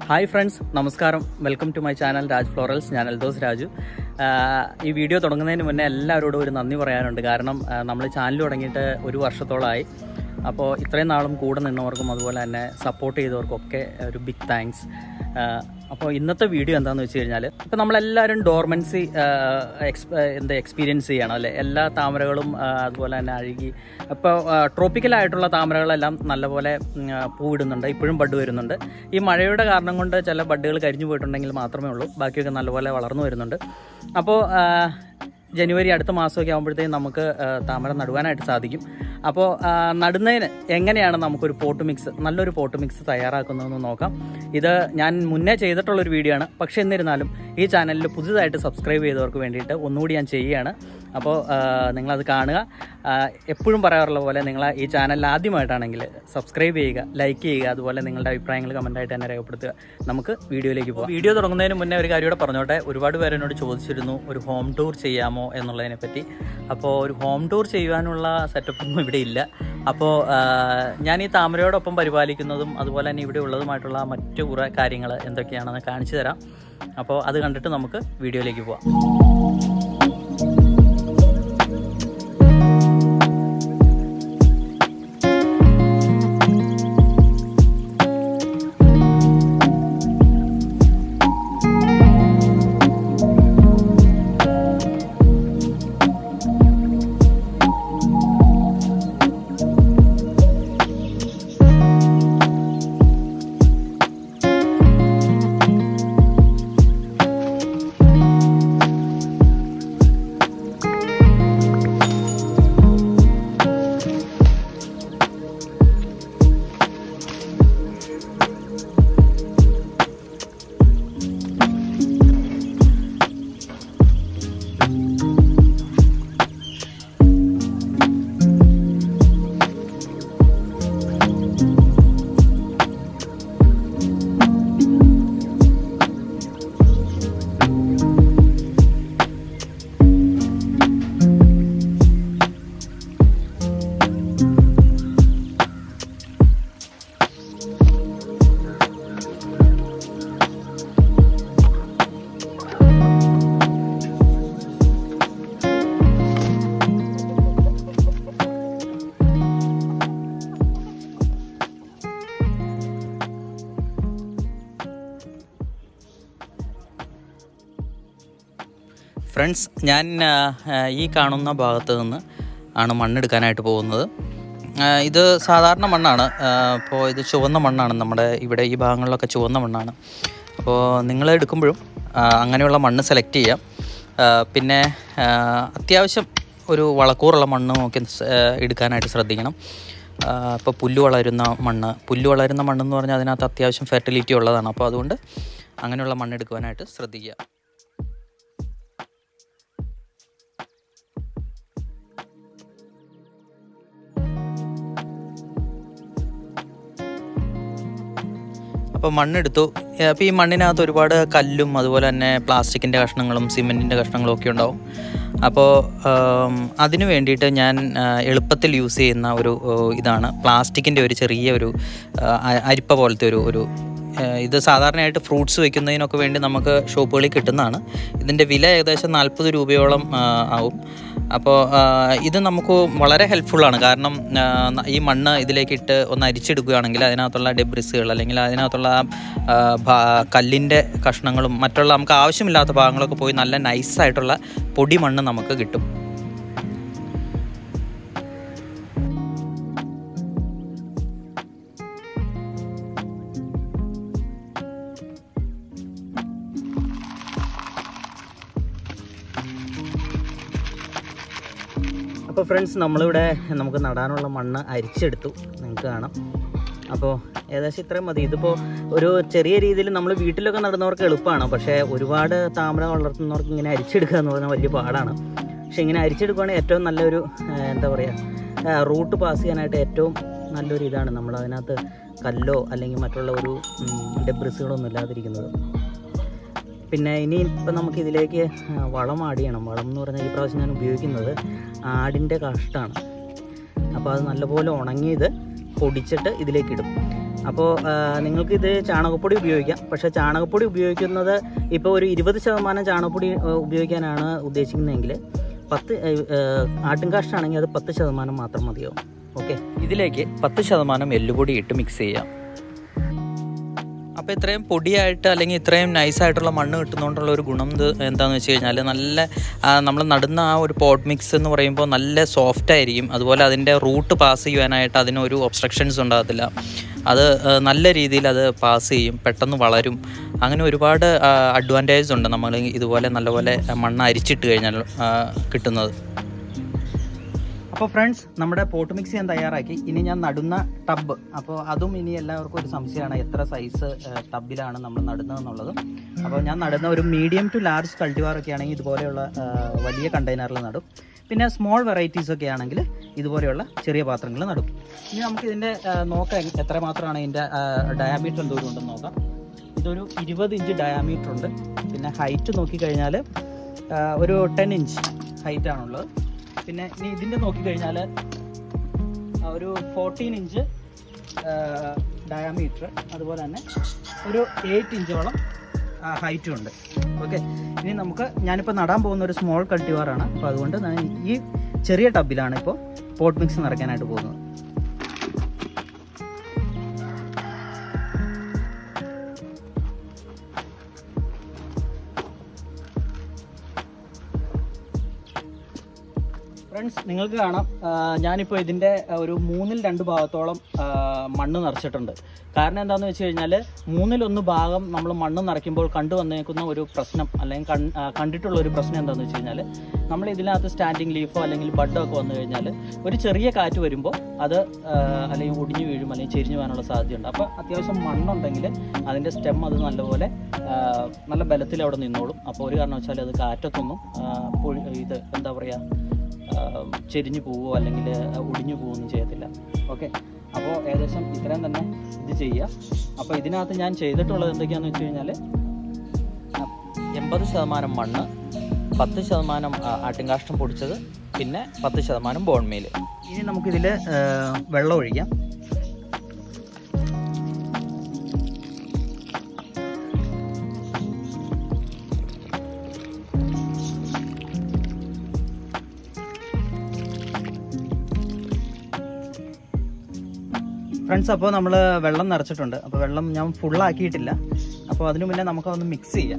hi friends നമസ്കാരം welcome to my channel Raj florals ഞാൻ എൽദോസ് രാജു ആഹ് ഈ വീഡിയോ തുടങ്ങുന്നതിന് മുന്നേ എല്ലാവരോടും ഒരു നന്ദി പറയാനുണ്ട് കാരണം നമ്മൾ ചാനൽ തുടങ്ങിയിട്ട് ഒരു വർഷത്തോളമായി അപ്പോൾ ഇത്രയും നാളും കൂടെ നിന്നവർക്കും അതുപോലെ തന്നെ സപ്പോർട്ട് ചെയ്തവർക്കും ഒക്കെ ഒരു ബിഗ് താങ്ക്സ് അപ്പോൾ ഇന്നത്തെ വീഡിയോ എന്താണെന്ന് വെച്ച് കഴിഞ്ഞാൽ ഇപ്പോൾ നമ്മളെല്ലാവരും ഡോർമൻസി എന്താ എക്സ്പീരിയൻസ് ചെയ്യണം അല്ലേ എല്ലാ താമരകളും ആ, അതുപോലെ തന്നെ അഴുകി ഇപ്പോൾ ട്രോപ്പിക്കലായിട്ടുള്ള താമരകളെല്ലാം നല്ലപോലെ ഉം, ആ, പൂവിടുന്നുണ്ട് ഇപ്പോഴും ബഡ് വരുന്നുണ്ട് ഈ മഴയുടെ കാരണം കൊണ്ട് ചില ബഡുകൾ കരിഞ്ഞു പോയിട്ടുണ്ടെങ്കിൽ മാത്രമേ ഉള്ളൂ ബാക്കിയൊക്കെ നല്ലപോലെ വളർന്നു വരുന്നുണ്ട് അപ്പോൾ ആ, ജനുവരി അടുത്ത മാസമൊക്കെ ആകുമ്പോഴത്തേക്കും നമുക്ക് ആ, താമര നടുവാനായിട്ട് സാധിക്കും അപ്പോൾ ആ, നടുന്നതിന് എങ്ങനെയാണ് നമുക്കൊരു പോട്ട് മിക്സ് നല്ലൊരു പോട്ട് മിക്സ് തയ്യാറാക്കുന്നതെന്ന് നോക്കാം ഇത് ഞാൻ മുന്നേ ചെയ്തിട്ടുള്ളൊരു വീഡിയോ ആണ് പക്ഷേ എന്നിരുന്നാലും ഈ ചാനലിൽ പുതുതായിട്ട് സബ്സ്ക്രൈബ് ചെയ്തവർക്ക് വേണ്ടിയിട്ട് ഒന്നുകൂടി ഞാൻ ചെയ്യുകയാണ് അപ്പോൾ ആ, നിങ്ങളത് കാണുക ആ, എപ്പോഴും പറയാറുള്ള പോലെ നിങ്ങൾ ഈ ചാനലിൽ ആദ്യമായിട്ടാണെങ്കിൽ സബ്സ്ക്രൈബ് ചെയ്യുക ലൈക്ക് ചെയ്യുക അതുപോലെ നിങ്ങളുടെ അഭിപ്രായങ്ങൾ കമൻറ്റായിട്ട് തന്നെ രേഖപ്പെടുത്തുക നമുക്ക് വീഡിയോയിലേക്ക് പോകാം വീഡിയോ തുടങ്ങുന്നതിന് മുന്നേ ഒരു കാര്യം കൂടെ പറഞ്ഞോട്ടെ ഒരുപാട് പേര് എന്നോട് ചോദിച്ചിരുന്നു ഒരു ഹോം ടൂർ ചെയ്യാമോ എന്നുള്ളതിനെ പറ്റി അപ്പോൾ ഒരു ഹോം ടൂർ ചെയ്യുവാനുള്ള സെറ്റപ്പ് ഒന്നും ഇവിടെ ഇല്ല അപ്പോൾ ആ, ഞാൻ ഈ താമരയോടൊപ്പം പരിപാലിക്കുന്നതും അതുപോലെ തന്നെ ഇവിടെ ഉള്ളതുമായിട്ടുള്ള മറ്റു കുറേ കാര്യങ്ങൾ എന്തൊക്കെയാണെന്ന് കാണിച്ചു തരാം അപ്പോൾ അത് കണ്ടിട്ട് നമുക്ക് വീഡിയോയിലേക്ക് പോവാം ഫ്രണ്ട്സ് ഞാൻ ആ, ആ, ഈ കാണുന്ന ഭാഗത്ത് നിന്ന് ആണ് മണ്ണെടുക്കാനായിട്ട് പോകുന്നത് ആ, ഇത് സാധാരണ മണ്ണാണ് അപ്പോൾ ഇത് ചുവന്ന മണ്ണാണ് നമ്മുടെ ഇവിടെ ഈ ഭാഗങ്ങളിലൊക്കെ ചുവന്ന മണ്ണാണ് അപ്പോൾ നിങ്ങൾ എടുക്കുമ്പോഴും ആ, അങ്ങനെയുള്ള മണ്ണ് സെലക്ട് ചെയ്യാം ആ, പിന്നെ ആ, അത്യാവശ്യം ഒരു വളക്കൂറുള്ള മണ്ണ് നോക്കി സ്- ആ, എടുക്കാനായിട്ട് ശ്രദ്ധിക്കണം ഇപ്പോൾ പുല്ല് വളരുന്ന മണ്ണ് പുല്ല് വളരുന്ന മണ്ണെന്ന് പറഞ്ഞാൽ അതിനകത്ത് അത്യാവശ്യം ഫെർട്ടിലിറ്റി ഉള്ളതാണ് അപ്പോൾ അതുകൊണ്ട് അങ്ങനെയുള്ള മണ്ണ് എടുക്കുവാനായിട്ട് ശ്രദ്ധിക്കുക അപ്പോൾ മണ്ണെടുത്തു അപ്പോൾ ഈ മണ്ണിനകത്ത് ഒരുപാട് കല്ലും അതുപോലെ തന്നെ പ്ലാസ്റ്റിക്കിൻ്റെ കഷ്ണങ്ങളും സിമെൻറ്റിൻ്റെ കഷ്ണങ്ങളും ഒക്കെ ഉണ്ടാവും അപ്പോൾ ആം, അതിന് വേണ്ടിയിട്ട് ഞാൻ ആ, എളുപ്പത്തിൽ യൂസ് ചെയ്യുന്ന ഒരു ഓ, ഇതാണ് പ്ലാസ്റ്റിക്കിൻ്റെ ഒരു ചെറിയ ഒരു ആ, അ- അരിപ്പ പോലത്തെ ഒരു ഒരു ആ, ഇത് സാധാരണയായിട്ട് ഫ്രൂട്ട്സ് വെക്കുന്നതിനൊക്കെ വേണ്ടി നമുക്ക് ഷോപ്പുകളിൽ കിട്ടുന്നതാണ് ഇതിൻ്റെ വില ഏകദേശം നാൽപ്പത് രൂപയോളം ആ, ആവും അപ്പോൾ ആ, ഇത് നമുക്ക് വളരെ ഹെൽപ്ഫുള്ളാണ് കാരണം ആ, ന- ഈ മണ്ണ് ഇതിലേക്ക് ഇട്ട് ഒന്ന് അരിച്ചെടുക്കുകയാണെങ്കിൽ അതിനകത്തുള്ള ഡെബ്രിസുകൾ അല്ലെങ്കിൽ അതിനകത്തുള്ള ആ, ഭാ- കല്ലിൻ്റെ കഷ്ണങ്ങളും മറ്റുള്ള നമുക്ക് ആവശ്യമില്ലാത്ത ഭാഗങ്ങളൊക്കെ പോയി നല്ല നൈസായിട്ടുള്ള പൊടി മണ്ണ് നമുക്ക് കിട്ടും അപ്പോൾ ഫ്രണ്ട്സ് നമ്മളിവിടെ നമുക്ക് നടാനുള്ള മണ്ണ് അരിച്ചെടുത്തു നിങ്ങൾക്ക് കാണാം അപ്പോൾ ഏകദേശം ഇത്രയും മതി ഇതിപ്പോൾ ഒരു ചെറിയ രീതിയിൽ നമ്മൾ വീട്ടിലൊക്കെ നടുന്നവർക്ക് എളുപ്പമാണ് പക്ഷേ ഒരുപാട് താമര വളർത്തുന്നവർക്ക് ഇങ്ങനെ അരിച്ചെടുക്കുക എന്ന് പറഞ്ഞാൽ വലിയ പാടാണ് പക്ഷേ ഇങ്ങനെ അരിച്ചെടുക്കുകയാണെങ്കിൽ ഏറ്റവും നല്ലൊരു ആ, എന്താ പറയുക റൂട്ട് പാസ് ചെയ്യാനായിട്ട് ഏറ്റവും നല്ലൊരു ഇതാണ് നമ്മൾ അതിനകത്ത് കല്ലോ അല്ലെങ്കിൽ മറ്റുള്ള ഒരു ഡെബ്രിസുകളൊന്നും ഇല്ലാതിരിക്കുന്നത് പിന്നെ ഇനി ഇപ്പം നമുക്ക് ഇതിലേക്ക് ആ, വളം ആഡ് ചെയ്യണം വളം എന്ന് പറഞ്ഞാൽ ഈ പ്രാവശ്യം ഞാൻ ഉപയോഗിക്കുന്നത് ആടിൻ്റെ കാഷ്ടമാണ് അപ്പോൾ അത് നല്ലപോലെ ഉണങ്ങിയത് പൊടിച്ചിട്ട് ഇതിലേക്ക് ഇടും അപ്പോൾ നിങ്ങൾക്ക് ഇത് ചാണകപ്പൊടി ഉപയോഗിക്കാം പക്ഷേ ചാണകപ്പൊടി ഉപയോഗിക്കുന്നത് ഇപ്പോൾ ഒരു ഇരുപത് ശതമാനം ചാണകപ്പൊടി ആ, ഉപയോഗിക്കാനാണ് ഉദ്ദേശിക്കുന്നതെങ്കിൽ പത്ത് ആട്ടിൻകാഷ്ടാണെങ്കിൽ അത് പത്ത് ശതമാനം മാത്രം മതിയാവും ഓക്കെ ഇതിലേക്ക് പത്ത് ശതമാനം എല്ലുപൊടി ഇട്ട് മിക്സ് ചെയ്യാം അപ്പോൾ ഇത്രയും പൊടിയായിട്ട് അല്ലെങ്കിൽ ഇത്രയും നൈസായിട്ടുള്ള മണ്ണ് കിട്ടുന്നതുകൊണ്ടുള്ള ഒരു ഗുണം ഇത് എന്താണെന്ന് വെച്ച് കഴിഞ്ഞാൽ നല്ല നമ്മൾ നടുന്ന ആ ഒരു പോട്ട് മിക്സ് എന്ന് പറയുമ്പോൾ നല്ല സോഫ്റ്റ് ആയിരിക്കും അതുപോലെ അതിൻ്റെ റൂട്ട് പാസ് ചെയ്യുവാനായിട്ട് അതിനൊരു ഒബ്സ്ട്രക്ഷൻസ് ഉണ്ടാകത്തില്ല അത് ആ, നല്ല രീതിയിൽ അത് പാസ് ചെയ്യും പെട്ടെന്ന് വളരും അങ്ങനെ ഒരുപാട് അഡ്വാൻറ്റേജസ് ഉണ്ട് നമ്മൾ ഇതുപോലെ നല്ലപോലെ മണ്ണ് അരിച്ചിട്ട് കഴിഞ്ഞാൽ ആ, കിട്ടുന്നത് അപ്പോൾ ഫ്രണ്ട്സ് നമ്മുടെ പോട്ട് മിക്സ് ഞാൻ തയ്യാറാക്കി ഇനി ഞാൻ നടുന്ന ടബ് അപ്പോൾ അതും ഇനി എല്ലാവർക്കും ഒരു സംശയമാണ് എത്ര സൈസ് ടബിലാണ് നമ്മൾ നടുന്നതെന്നുള്ളത് അപ്പോൾ ഞാൻ നടുന്ന ഒരു മീഡിയം ടു ലാർജ് കൾട്ടിവാർ ഒക്കെ ആണെങ്കിൽ ഇതുപോലെയുള്ള ആ, വലിയ കണ്ടെയ്നറിൽ നടും പിന്നെ സ്മോൾ വെറൈറ്റീസ് ഒക്കെ ആണെങ്കിൽ ഇതുപോലെയുള്ള ചെറിയ പാത്രങ്ങൾ നടും ഇനി നമുക്ക് ഇതിൻ്റെ നോക്കാം എത്ര മാത്രമാണ് ഇതിൻ്റെ ഡയാമീറ്റർ എന്തോരം ഉണ്ടെന്ന് നോക്കാം ഇതൊരു ഇരുപത് ഇഞ്ച് ഡയാമീറ്റർ ഉണ്ട് പിന്നെ ഹൈറ്റ് നോക്കിക്കഴിഞ്ഞാൽ ആ, ഒരു ടെൻ ഇഞ്ച് ഹൈറ്റ് ആണുള്ളത് പിന്നെ ഇനി ഇതിൻ്റെ നോക്കിക്കഴിഞ്ഞാൽ ആ, ഒരു ഫോർട്ടീൻ ഇഞ്ച് ഡയാമീറ്റർ അതുപോലെ തന്നെ ഒരു എയ്റ്റ് ഇഞ്ചോളം ഹൈറ്റും ഉണ്ട് ഓക്കെ ഇനി നമുക്ക് ഞാനിപ്പോൾ നടാൻ പോകുന്ന ഒരു സ്മോൾ കൾട്ടിവാറാണ് അപ്പോൾ അതുകൊണ്ട് ഞാൻ ഈ ചെറിയ ടബിലാണ് ഇപ്പോൾ പോട്ട് മിക്സ് നിറയ്ക്കാനായിട്ട് പോകുന്നത് ഫ്രണ്ട്സ് നിങ്ങൾക്ക് കാണാം ആ, ഞാനിപ്പോൾ ഇതിൻ്റെ ഒരു മൂന്നിൽ രണ്ട് ഭാഗത്തോളം ആ, മണ്ണ് നിറച്ചിട്ടുണ്ട് കാരണം എന്താണെന്ന് വെച്ച് കഴിഞ്ഞാൽ മൂന്നിലൊന്ന് ഭാഗം നമ്മൾ മണ്ണ് നിറയ്ക്കുമ്പോൾ കണ്ടു വന്നേക്കുന്ന ഒരു പ്രശ്നം അല്ലെങ്കിൽ കൺ- ആ, കണ്ടിട്ടുള്ള ഒരു പ്രശ്നം എന്താണെന്ന് വെച്ച് കഴിഞ്ഞാൽ നമ്മൾ ഇതിനകത്ത് സ്റ്റാൻഡിങ് ലീഫോ അല്ലെങ്കിൽ ബഡോ ഒക്കെ വന്നു കഴിഞ്ഞാൽ ഒരു ചെറിയ കാറ്റ് വരുമ്പോൾ അത് ആ, അല്ലെങ്കിൽ ഒടിഞ്ഞു വീഴും അല്ലെങ്കിൽ ചെരിഞ്ഞു പോകാനുള്ള സാധ്യതയുണ്ട് അപ്പോൾ അത്യാവശ്യം മണ്ണുണ്ടെങ്കിൽ അതിൻ്റെ സ്റ്റെം അത് നല്ലപോലെ ആ, നല്ല ബലത്തിൽ അവിടെ നിന്നോളും അപ്പോൾ ഒരു കാരണവശാലും അത് കാറ്റത്തൊന്നും ആ, പൊഴി- ഇത് എന്താ പറയുക ആം, ചെരിഞ്ഞു പോവോ അല്ലെങ്കിൽ ഒടിഞ്ഞു പോവുകയൊന്നും ചെയ്യത്തില്ല ഓക്കെ അപ്പോൾ ഏകദേശം ഇത്രയും തന്നെ ഇത് ചെയ്യുക അപ്പോൾ ഇതിനകത്ത് ഞാൻ ചെയ്തിട്ടുള്ളത് എന്തൊക്കെയാണെന്ന് വെച്ച് കഴിഞ്ഞാൽ എൺപത് ശതമാനം മണ്ണ് പത്ത് ശതമാനം ആ, ആട്ടിൻകാഷ്ടം പൊടിച്ചത് പിന്നെ പത്ത് ശതമാനം ബോൺമേൽ ഇനി നമുക്കിതിൽ വെള്ളം ഒഴിക്കാം ഫ്രണ്ട്സ് അപ്പോൾ നമ്മൾ വെള്ളം നിറച്ചിട്ടുണ്ട് അപ്പോൾ വെള്ളം ഞാൻ ഫുള്ളാക്കിയിട്ടില്ല അപ്പോൾ അതിനു മുന്നേ നമുക്കതൊന്ന് മിക്സ് ചെയ്യാം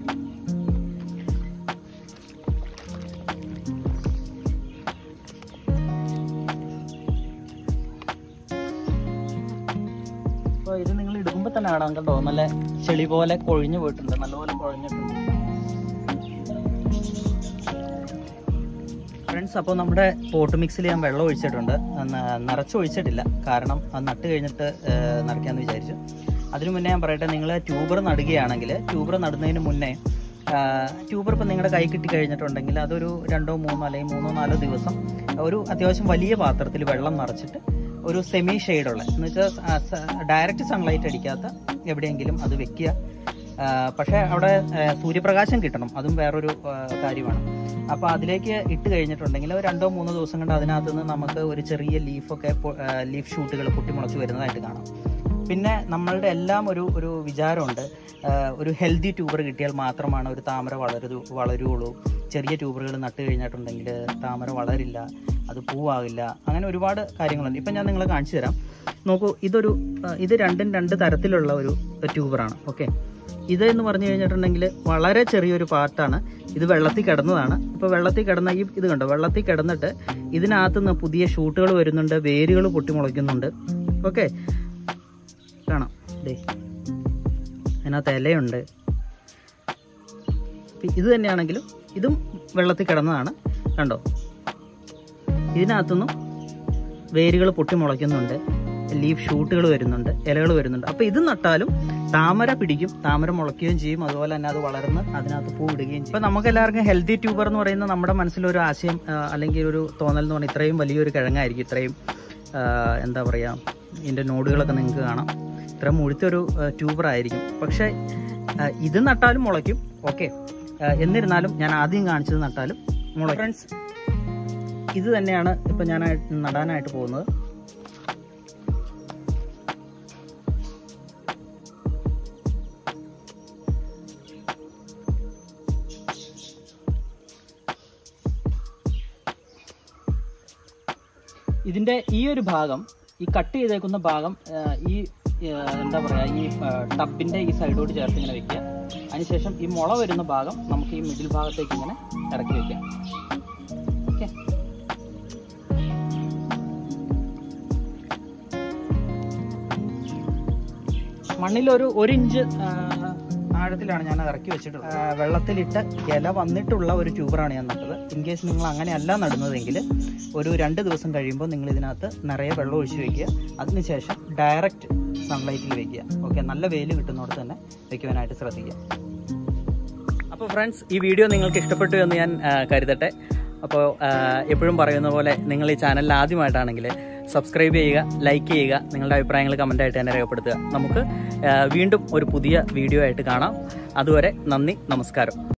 അപ്പോൾ ഇത് നിങ്ങൾ ഇടുമ്പോൾ തന്നെ കാണാം കേട്ടോ നല്ല ചെളി പോലെ കൊഴിഞ്ഞു പോയിട്ടുണ്ട് നല്ലപോലെ കൊഴിഞ്ഞിട്ടുണ്ട് ഫ്രണ്ട്സ് അപ്പോൾ നമ്മുടെ പോട്ട് മിക്സിൽ ഞാൻ വെള്ളം ഒഴിച്ചിട്ടുണ്ട് ന- നിറച്ചൊഴിച്ചിട്ടില്ല കാരണം അത് നട്ട് കഴിഞ്ഞിട്ട് ഏഹ്, നിറയ്ക്കാമെന്ന് വിചാരിച്ചു അതിനു മുന്നേ ഞാൻ പറയട്ടെ നിങ്ങൾ ട്യൂബർ നടുകയാണെങ്കിൽ ട്യൂബർ നടുന്നതിന് മുന്നേ ട്യൂബർ ഇപ്പം നിങ്ങളുടെ കൈ കിട്ടി കഴിഞ്ഞിട്ടുണ്ടെങ്കിൽ അതൊരു രണ്ടോ മൂന്നോ അല്ലെങ്കിൽ മൂന്നോ നാലോ ദിവസം ഒരു അത്യാവശ്യം വലിയ പാത്രത്തിൽ വെള്ളം നിറച്ചിട്ട് ഒരു സെമി ഷെയ്ഡുള്ള എന്ന് വെച്ചാൽ ഡയറക്റ്റ് സൺലൈറ്റ് അടിക്കാത്ത എവിടെയെങ്കിലും അത് വെക്കുക ആ, പക്ഷേ അവിടെ ആ, സൂര്യപ്രകാശം കിട്ടണം അതും വേറൊരു ആ, കാര്യമാണ് അപ്പോൾ അതിലേക്ക് ഇട്ട് കഴിഞ്ഞിട്ടുണ്ടെങ്കിൽ ഒരു രണ്ടോ മൂന്നോ ദിവസം കൊണ്ട് അതിനകത്ത് നിന്ന് നമുക്ക് ഒരു ചെറിയ ലീഫൊക്കെ ലീഫ് ഷൂട്ടുകൾ പൊട്ടിമുളച്ച് വരുന്നതായിട്ട് കാണാം പിന്നെ നമ്മളുടെ എല്ലാം ഒരു ഒരു വിചാരമുണ്ട് ആ, ഒരു ഹെൽത്തി ട്യൂബർ കിട്ടിയാൽ മാത്രമാണ് ഒരു താമര വളരു വളരുള്ളൂ ചെറിയ ട്യൂബറുകൾ നട്ട് കഴിഞ്ഞിട്ടുണ്ടെങ്കിൽ താമര വളരില്ല അത് പൂവാകില്ല അങ്ങനെ ഒരുപാട് കാര്യങ്ങളുണ്ട് ഇപ്പം ഞാൻ നിങ്ങളെ കാണിച്ചു തരാം നോക്കൂ ഇതൊരു ആ, ഇത് രണ്ടും രണ്ട് തരത്തിലുള്ള ഒരു ട്യൂബറാണ് ഓക്കെ ഇത് എന്ന് പറഞ്ഞു കഴിഞ്ഞിട്ടുണ്ടെങ്കിൽ വളരെ ചെറിയൊരു പാർട്ടാണ് ഇത് വെള്ളത്തിൽ കിടന്നതാണ് ഇപ്പോൾ വെള്ളത്തിൽ കിടന്ന ഈ ഇത് കണ്ടോ വെള്ളത്തിൽ കിടന്നിട്ട് ഇതിനകത്ത് നിന്ന് പുതിയ ഷൂട്ടുകൾ വരുന്നുണ്ട് വേരുകൾ പൊട്ടിമുളയ്ക്കുന്നുണ്ട് ഓക്കെ കാണാം ദേ അതിനകത്ത് ഇലയുണ്ട് ഇപ്പൊ ഇത് തന്നെയാണെങ്കിലും ഇതും വെള്ളത്തിൽ കിടന്നതാണ് കണ്ടോ ഇതിനകത്തുനിന്നും വേരുകൾ പൊട്ടിമുളയ്ക്കുന്നുണ്ട് ലീഫ് ഷൂട്ടുകൾ വരുന്നുണ്ട് ഇലകൾ വരുന്നുണ്ട് അപ്പോൾ ഇത് നട്ടാലും താമര പിടിക്കും താമര മുളയ്ക്കുകയും ചെയ്യും അതുപോലെ തന്നെ അത് വളർന്ന് അതിനകത്ത് പൂ ഇടുകയും ചെയ്യും ഇപ്പം നമുക്ക് എല്ലാവർക്കും ഹെൽത്തി ട്യൂബർ എന്ന് പറയുന്ന നമ്മുടെ മനസ്സിലൊരു ആശയം ആ, അല്ലെങ്കിൽ ഒരു തോന്നൽ എന്ന് പറഞ്ഞാൽ ഇത്രയും വലിയൊരു കിഴങ്ങായിരിക്കും ഇത്രയും ആ, എന്താ പറയുക ഇതിൻ്റെ നോഡുകളൊക്കെ നിങ്ങൾക്ക് കാണാം ഇത്ര മുഴുത്തൊരു ട്യൂബർ ആയിരിക്കും പക്ഷേ ആ, ഇത് നട്ടാലും മുളയ്ക്കും ഓക്കെ എന്നിരുന്നാലും ഞാൻ ആദ്യം കാണിച്ചത് നട്ടാലും മുളയ്ക്കും ഫ്രണ്ട്സ് ഇത് തന്നെയാണ് ഇപ്പം ഞാൻ നടാനായിട്ട് പോകുന്നത് ഇതിന്റെ ഈ ഒരു ഭാഗം ഈ കട്ട് ചെയ്തേക്കുന്ന ഭാഗം ആ, ഈ ആ, എന്താ പറയാ ഈ ടബിന്റെ ഈ സൈഡോട് ചേർത്ത് ഇങ്ങനെ വെക്കുക അതിനുശേഷം ഈ മുള വരുന്ന ഭാഗം നമുക്ക് ഈ മിഡിൽ ഭാഗത്തേക്ക് ഇങ്ങനെ ഇറക്കി വെക്കാം ഓക്കെ മണ്ണിൽ ഒരു ഒരു ഇഞ്ച് ആ, ആഴത്തിലാണ് ഞാൻ അത് ഇറക്കി വെച്ചിട്ടുള്ളത് ആ, വെള്ളത്തിലിട്ട് ഇല വന്നിട്ടുള്ള ഒരു ട്യൂബറാണ് ഞാൻ നട്ടത് ഇൻ കേസ് നിങ്ങൾ അങ്ങനെയല്ല നടുന്നതെങ്കിൽ ഒരു രണ്ട് ദിവസം കഴിയുമ്പോൾ നിങ്ങൾ ഇതിനകത്ത് നിറയെ വെള്ളം ഒഴിച്ച് വെക്കുക അതിനുശേഷം ഡയറക്റ്റ് സൺലൈറ്റിൽ വെക്കുക ഓക്കെ നല്ല വെയിൽ കിട്ടുന്നിടത്ത് തന്നെ വെക്കുവാനായിട്ട് ശ്രദ്ധിക്കുക അപ്പോൾ ഫ്രണ്ട്സ് ഈ വീഡിയോ നിങ്ങൾക്ക് ഇഷ്ടപ്പെട്ടു എന്ന് ഞാൻ ആ, കരുതട്ടെ അപ്പോൾ എപ്പോഴും പറയുന്ന പോലെ നിങ്ങൾ ഈ ചാനലിൽ ആദ്യമായിട്ടാണെങ്കിൽ സബ്സ്ക്രൈബ് ചെയ്യുക ലൈക്ക് ചെയ്യുക നിങ്ങളുടെ അഭിപ്രായങ്ങൾ കമൻ്റായിട്ട് തന്നെ രേഖപ്പെടുത്തുക നമുക്ക് ആ, വീണ്ടും ഒരു പുതിയ വീഡിയോ ആയിട്ട് കാണാം അതുവരെ നന്ദി നമസ്കാരം